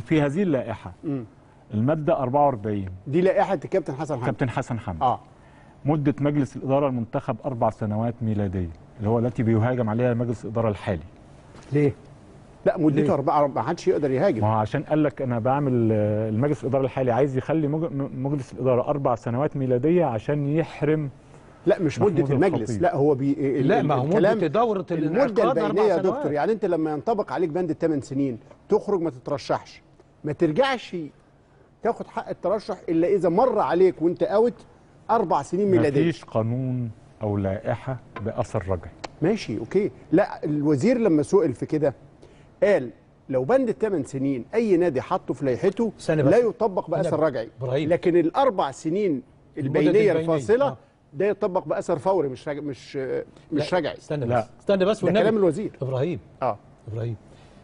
في هذه اللائحه الماده 44 دي لائحه الكابتن حسن حمدي كابتن حسن حمدي اه مده مجلس الاداره المنتخب اربع سنوات ميلاديه اللي هو التي بيهاجم عليها مجلس الاداره الحالي ليه؟ لا مدته أربعة ما حدش يقدر يهاجم ما هو عشان قال لك انا بعمل آه، المجلس الاداره الحالي عايز يخلي مج- مجلس الاداره اربع سنوات ميلاديه عشان يحرم لا مش محمود مدة المجلس الخطيب. لا هو بي ال- لا ال- ما هو الكلام- مده دوره المدة الانعقاد البينية اربع يا سنوات دكتور يعني انت لما ينطبق عليك بند الثمان سنين تخرج ما تترشحش ما ترجعش تاخد حق الترشح الا اذا مر عليك وانت اوت اربع سنين ميلاديه مفيش قانون او لائحه باثر رجعي ماشي اوكي لا الوزير لما سئل في كده قال لو بند الثمان سنين اي نادي حطه في لائحته استنى بس. لا يطبق باثر أنا- رجعي إبراهيم. لكن الاربع سنين المدد البينيه البينية. الفاصله آه. ده يطبق باثر فوري مش رجع مش مش لا، رجعي استنى لا. بس استنى بس ده والنبي. كلام الوزير ابراهيم اه ابراهيم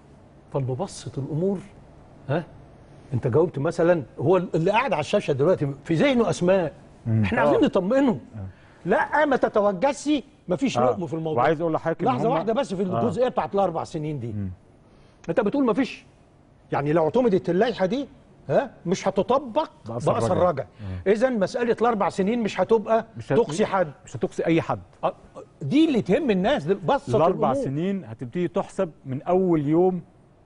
فالمبسط الامور ها انت جاوبت مثلا هو اللي قاعد على الشاشه دلوقتي في ذهنه اسماء احنا عايزين نطمئنه لا ما تتوجسي مفيش آه. لقم في الموضوع وعايز اقول لحضرتك إن لحظه هم- واحده بس في آه. الجزئيه بتاعت الاربع سنين دي انت بتقول مفيش يعني لو اعتمدت اللائحه دي ها مش هتطبق بأثر باثر رجعي. رجعي اذا مساله الاربع سنين مش هتبقى مش هت- تقصي حد مش هتقصي اي حد آه، دي اللي تهم الناس دي بسط الاربع الأمور. سنين هتبتدي تحسب من اول يوم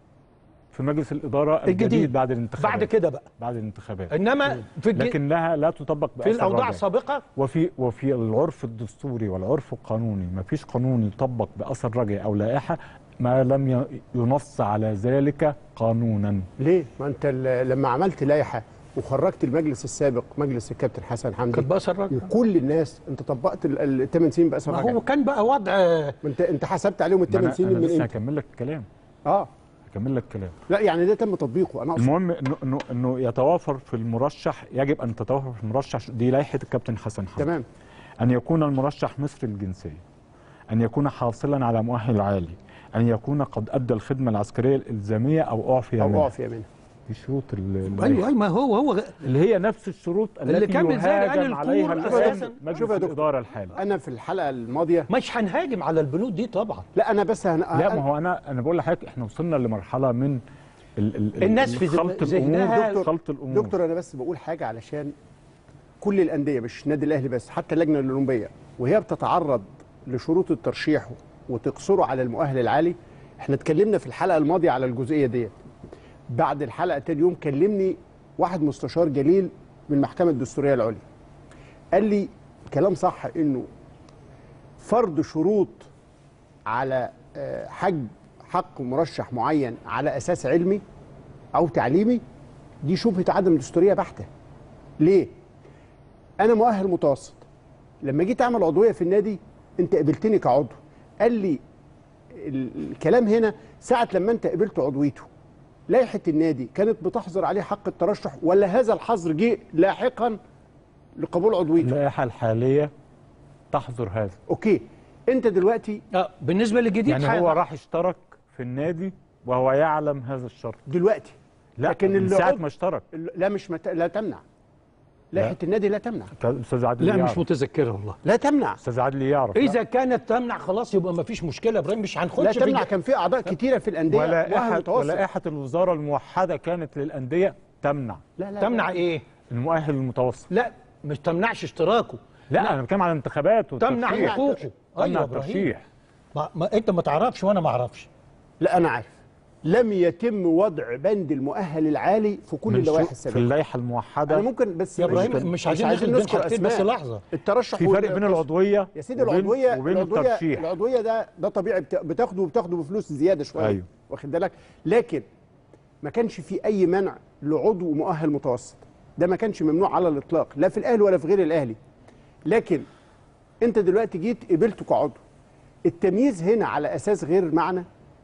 في مجلس الاداره الجديد, الجديد بعد الانتخابات بعد كده بقى بعد الانتخابات انما في الج... لكنها لا تطبق في بأثر الاوضاع رجعي. السابقه وفي وفي العرف الدستوري والعرف القانوني ما فيش قانون يطبق باثر رجعي او لائحه ما لم ي- ينص على ذلك قانونا ليه؟ ما انت ال- لما عملت لائحه وخرجت المجلس السابق مجلس الكابتن حسن حمدي كانت باثر رجعي وكل الناس انت طبقت الثمان سنين باثر ما رجعي هو كان بقى وضع ما انت انت حسبت عليهم ما الثمان أنا, سنين أنا من لسه امتى؟ هكمل لك الكلام اه هكمل لك الكلام لا يعني ده تم تطبيقه انا اقصد المهم انه انه انه يتوافر في المرشح يجب ان تتوافر في المرشح دي لائحه الكابتن حسن حمدي تمام أن يكون المرشح مصري الجنسية أن يكون حاصلا على مؤهل عالي أن يكون قد أدى الخدمة العسكرية الإلزامية أو أعفي او منها اعفي منها دي شروط ال- ال- ايوه ايوه ما هو هو اللي هي نفس الشروط اللي التي كان بيتزايد قال يهاجم عليها الكور الآن أساساً. مجلس شوف يا دكتور. الإدارة الحالي انا في الحلقه الماضيه مش هنهاجم على البنود دي طبعا لا انا بس هن... لا ما هو أنا أنا بقول لحضرتك إحنا وصلنا لمرحلة من ال ال الناس في خلط ذهنها- الأمور دكتور- خلط الأمور دكتور انا بس بقول حاجه علشان كل الانديه مش النادي الاهلي بس حتى اللجنه الاولمبيه وهي بتتعرض لشروط الترشيح وتقصره على المؤهل العالي احنا اتكلمنا في الحلقه الماضيه على الجزئيه ديت بعد الحلقه تاني يوم كلمني واحد مستشار جليل من المحكمه الدستوريه العليا قال لي كلام صح انه فرض شروط على آه، حج حق مرشح معين على اساس علمي او تعليمي دي شبهه عدم دستوريه بحته ليه انا مؤهل متوسط لما جيت اعمل عضويه في النادي انت قبلتني كعضو قال لي ال- الكلام هنا ساعه لما انت قبلت عضويته لائحه النادي كانت بتحظر عليه حق الترشح ولا هذا الحظر جه لاحقا لقبول عضويته اللائحة الحالية تحظر هذا اوكي انت دلوقتي آه بالنسبه للجديد يعني هو حاجة. راح اشترك في النادي وهو يعلم هذا الشرط دلوقتي لا لكن من اللي ساعة عضو- ما اشترك لا مش مت... لا تمنع لائحه النادي لا تمنع أستاذ عادل لا مش يعرف متذكره والله لا تمنع أستاذ عادل يعرف اذا كانت تمنع خلاص يبقى ما فيش مشكله ابراهيم مش هنخش لا في تمنع الج- كان في اعضاء كتيره في الانديه مؤهل ولائحة متوسط ولائحة الوزارة الموحدة كانت للأندية تمنع لا لا تمنع لا. ايه المؤهل المتوسط لا مش تمنعش اشتراكه لا أنا بتكلم عن الانتخابات تمنع والترشيح. حقوقه تمنع ايوه يا ابراهيم الترشيح ما, ما انت ما تعرفش وانا ما اعرفش لا انا عارف لم يتم وضع بند المؤهل العالي في كل من اللوائح شو- في السابقه اللائحة انا الموحدة ممكن بس يا مش- ابراهيم مش عايزين عايزين نذكر نذكر حاجتين اسماء بس لحظه الترشح في وال- فرق بين العضوية يا سيدي وبين- العضويه وبين العضويه الترشيح العضويه ده ده طبيعي بت- بتاخده وبتاخده بفلوس زياده شويه أيوه. واخد بالك لكن ما كانش في اي منع لعضو مؤهل متوسط ده ما كانش ممنوع على الاطلاق لا في الاهلي ولا في غير الاهلي لكن انت دلوقتي جيت قبلته كعضو التمييز هنا على اساس غير معنى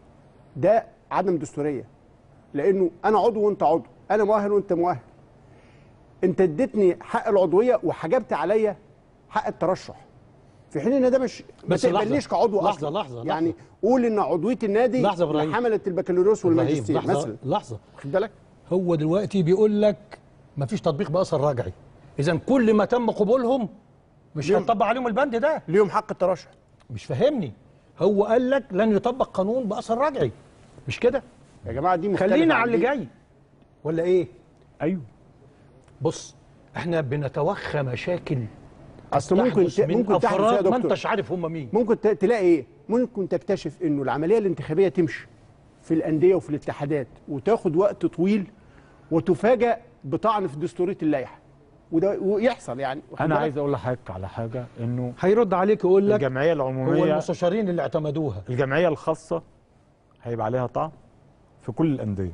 ده عدم دستوريه لانه انا عضو وانت عضو انا مؤهل وانت مؤهل انت اديتني حق العضويه وحجبت عليا حق الترشح في حين ان ده مش ما بس لحظة. تقبلنيش كعضو لحظة، اصلا لحظة، يعني لحظة. قول ان عضويه النادي لحظة يا إبراهيم. حملت البكالوريوس إبراهيم، والماجستير لحظه مثلا لحظه واخد بالك هو دلوقتي بيقول لك ما فيش تطبيق باثر رجعي اذا كل ما تم قبولهم مش ليه؟ هنطبق عليهم البند ده ليهم حق الترشح مش فاهمني هو قال لك لن يطبق قانون باثر رجعي مش كده يا جماعه دي مختلفة خلينا عن على اللي دي. جاي ولا ايه ايوه بص احنا بنتوخى مشاكل اصل ممكن تحدث ت- من ممكن تحدث افراد يا ما دكتور انتش عارف هم مين ممكن ت- تلاقي ايه ممكن تكتشف انه العمليه الانتخابيه تمشي في الانديه وفي الاتحادات وتاخد وقت طويل وتفاجأ بطعن في دستوريه اللائحه وده ويحصل يعني واخد انا بالك؟ عايز اقول لحضرتك على حاجه انه هيرد عليك يقول لك الجمعيه هو العموميه المستشارين اللي اعتمدوها الجمعيه الخاصه هيبقى عليها طعم في كل الانديه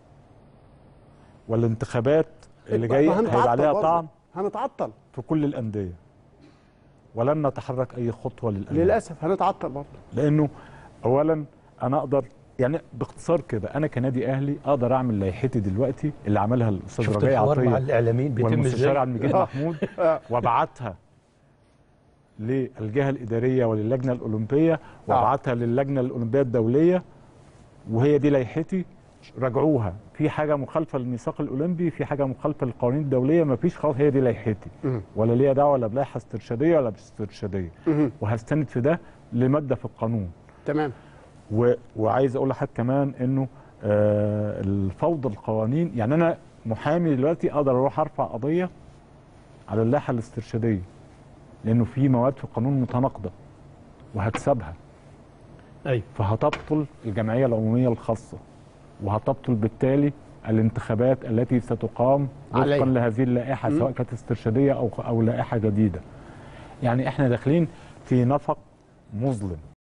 والانتخابات اللي جايه ما هنتعطل هيبقى عليها برضه. طعم هنتعطل في كل الانديه ولن نتحرك اي خطوه للانديه للاسف هنتعطل برضه لانه اولا انا اقدر يعني باختصار كده انا كنادي اهلي اقدر اعمل لائحتي دلوقتي اللي عملها الاستاذ شفت رجاء الحوار مع عطيه الاعلاميين بيتم والمستشار ازاي عبد المجيد آه. محمود آه. وابعتها للجهه الاداريه وللجنه الاولمبيه وابعتها للجنه الاولمبيه الدوليه وهي دي لائحتي راجعوها في حاجه مخالفه للميثاق الاولمبي في حاجه مخالفه للقوانين الدوليه ما فيش خلاص هي دي لائحتي مم. ولا ليا دعوه ولا بلائحه استرشاديه ولا باسترشاديه مهم. وهستند في ده لماده في القانون تمام و... وعايز اقول لحضرتك كمان انه آه الفوضى القوانين يعني انا محامي دلوقتي اقدر اروح ارفع قضيه على اللائحه الاسترشاديه لانه في مواد في القانون متناقضه وهكسبها ايوه فهتبطل الجمعيه العموميه الخاصه وهتبطل بالتالي الانتخابات التي ستقام عليها. وفقا لهذه اللائحه مم. سواء كانت استرشاديه او او لائحه جديده يعني احنا داخلين في نفق مظلم